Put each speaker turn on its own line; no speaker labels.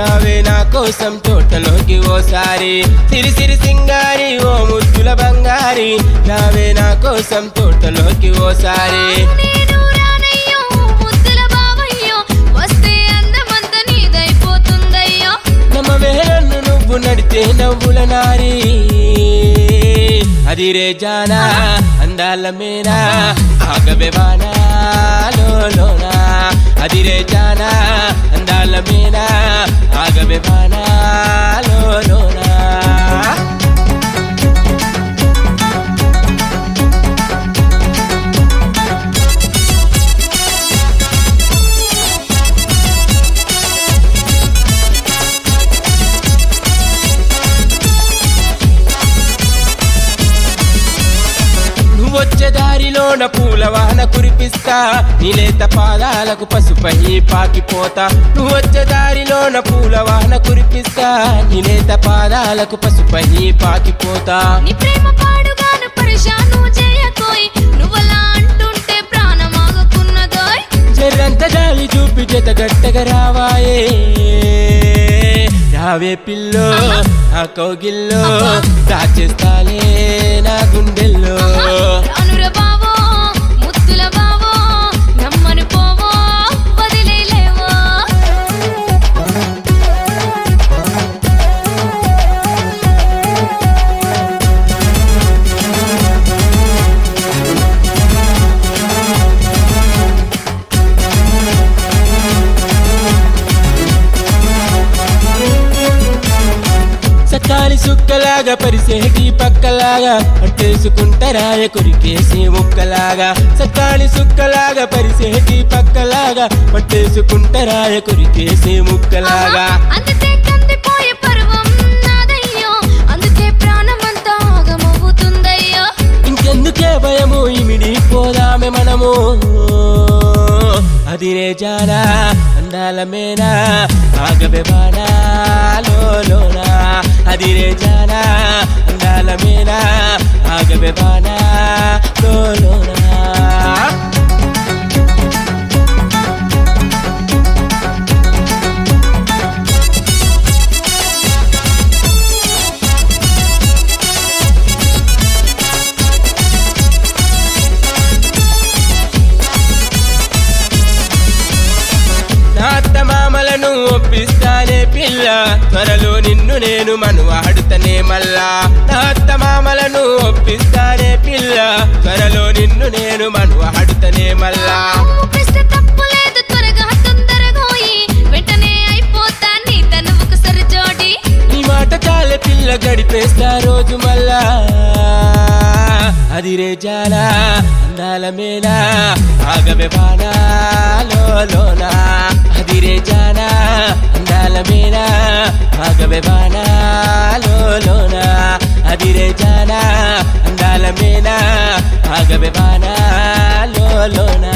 రావే నా కోసం తోటలోకి ఓసారి సిరి సిరి సింగారి ఓ ముద్దుల బంగారి రావే నా కోసం తోటలోకి ఓసారి
నేను రానయ్యో ముద్దుల బావయ్యో వస్తే అందమంత నీదైపోతుందయ్యో
నమ్మవే నన్ను నువ్వు నడితే నవ్వుల నారి అది రే జానా అందాల మేనా ఆగవే వానా లోనా అది రే జానా అందాల మేనా ఆగవే వానా లోనా నువ్వొచ్చే దారిలోన పూల వాన కురిపిస్తా నీలేత పాదాలకు పసుపై పాకిపోతా నువ్వొచ్చే దారిలోన పూల వాన కురిపిస్తా నీలేత పాదాలకు పసుపై పాకిపోతా
నీ ప్రేమ పాడుగాను పరిశాను చేయకోయ్ నువ్వలా అంటుంటే ప్రాణమాగకున్నదోయ్
జర్రంత జాలి చూపి జత గట్టగా రావాయే రావే పిల్లో నా కౌగిల్లో దాచేస్తాలే నా గుండెల్లో
రానుర బావో ముద్దుల బావో నమ్మను పోవో వదిలేలేవో
సకాలి సుక్కలాగా పరిసేటి పక్కలాగా పట్టేసుకుంటారాయ కొరికేసి ముక్కలాగా సకాలి సుక్కలాగా పరిసేటి పక్కలాగా పట్టేసుకుంటారాయ కొరికేసి ముక్కలాగా
అందుకే కందిపోయే పర్వం నాదయ్యో అందుకే ప్రాణమంతా ఆగమవుతుందయ్యో
ఇంకెందుకే భయము ఇమిడి పోదామె మనము అది రే జానా అందాల మేనా ఆగవే బానా లోనా అది రే జానా అందాల మేనా ఆగవే బానా లోనా నా అత్త మామలను ఒప్పిస్తానే పిల్ల త్వరలో నిన్ను నేను మనువాడుతనే మల్లా నా అత్త మామలను ఒప్పిస్తానే పిల్ల త్వరలో నిన్ను నేను మనువాడుతనే మల్లా
ఊపిస్తే తప్పు లేదు త్వరగా తొందరగోయి వెంటనే అయిపోతా నీ తనువుకు సరిజోడి
నీ మాట చాలే పిల్ల గడిపేస్తా రోజు మల్లా అది రే జానా అందాల మేనా ఆగవే బానా లోనా అది రే జానా అందాల మేనా ఆగవే బానా లోనా అది రే జానా అందాల మేనా ఆగవే బానా లోనా